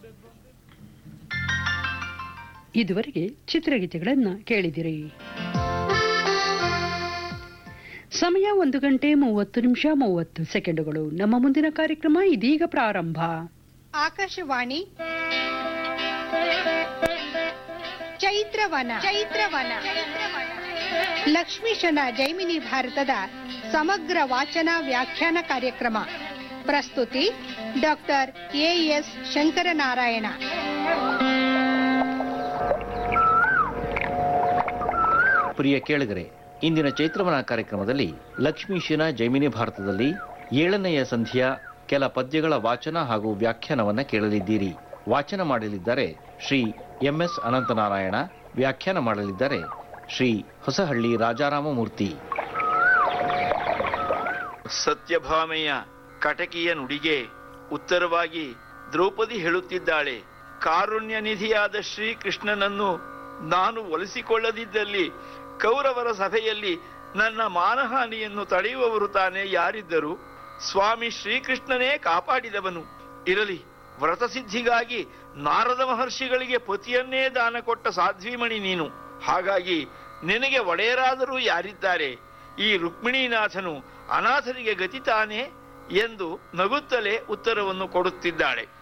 ಇದುವರೆಗೆ ಚಿತ್ರಗೀತೆಗಳನ್ನು ಕೇಳಿದಿರಿ ಸಮಯ ಒಂದು ಗಂಟೆ ಮೂವತ್ತು ನಿಮಿಷ ಮೂವತ್ತು ಸೆಕೆಂಡುಗಳು ನಮ್ಮ ಮುಂದಿನ ಕಾರ್ಯಕ್ರಮ ಇದೀಗ ಪ್ರಾರಂಭ ಆಕಾಶವಾಣಿ ಚೈತ್ರವನ ಚೈತ್ರವನ ಲಕ್ಷ್ಮೀಶನ ಜೈಮಿನಿ ಭಾರತದ ಸಮಗ್ರ ವಾಚನ ವ್ಯಾಖ್ಯಾನ ಕಾರ್ಯಕ್ರಮ ಪ್ರಸ್ತುತಿ ಡಾಕ್ಟರ್ ಎಎಸ್ ಶಂಕರನಾರಾಯಣ ಪ್ರಿಯ ಕೇಳಿಗರೆ ಇಂದಿನ ಚೈತ್ರವನ ಕಾರ್ಯಕ್ರಮದಲ್ಲಿ ಲಕ್ಷ್ಮೀಶನ ಜೈಮಿನಿ ಭಾರತದಲ್ಲಿ ಏಳನೆಯ ಸಂಧಿಯ ಕೆಲ ಪದ್ಯಗಳ ವಾಚನ ಹಾಗೂ ವ್ಯಾಖ್ಯಾನವನ್ನ ಕೇಳಲಿದ್ದೀರಿ ವಾಚನ ಮಾಡಲಿದ್ದಾರೆ ಶ್ರೀ ಎಂಎಸ್ ಅನಂತನಾರಾಯಣ ವ್ಯಾಖ್ಯಾನ ಮಾಡಲಿದ್ದಾರೆ ಶ್ರೀ ಹೊಸಹಳ್ಳಿ ರಾಜಾರಾಮಮೂರ್ತಿ ಸತ್ಯಭಾಮೆಯ ಕಟಕಿಯ ನುಡಿಗೆ ಉತ್ತರವಾಗಿ ದ್ರೌಪದಿ ಹೇಳುತ್ತಿದ್ದಾಳೆ ಕಾರುಣ್ಯ ನಿಧಿಯಾದ ಶ್ರೀಕೃಷ್ಣನನ್ನು ನಾನು ಒಲಿಸಿಕೊಳ್ಳದಿದ್ದಲ್ಲಿ ಕೌರವರ ಸಭೆಯಲ್ಲಿ ನನ್ನ ಮಾನಹಾನಿಯನ್ನು ತಡೆಯುವವರು ತಾನೇ ಯಾರಿದ್ದರು ಸ್ವಾಮಿ ಶ್ರೀಕೃಷ್ಣನೇ ಕಾಪಾಡಿದವನು ಇರಲಿ ವ್ರತಸಿದ್ಧಿಗಾಗಿ ನಾರದ ಮಹರ್ಷಿಗಳಿಗೆ ಪತಿಯನ್ನೇ ದಾನ ಕೊಟ್ಟ ಸಾಧ್ವಿಮಣಿ ನೀನು ಹಾಗಾಗಿ ನಿನಗೆ ಒಡೆಯರಾದರೂ ಯಾರಿದ್ದಾರೆ ಈ ರುಕ್ಮಿಣೀನಾಥನು ಅನಾಥರಿಗೆ ಗತಿ ತಾನೇ ಎಂದು ನಗುತ್ತಲೇ ಉತ್ತರವನ್ನು ಕೊಡುತ್ತಿದ್ದಾಳೆ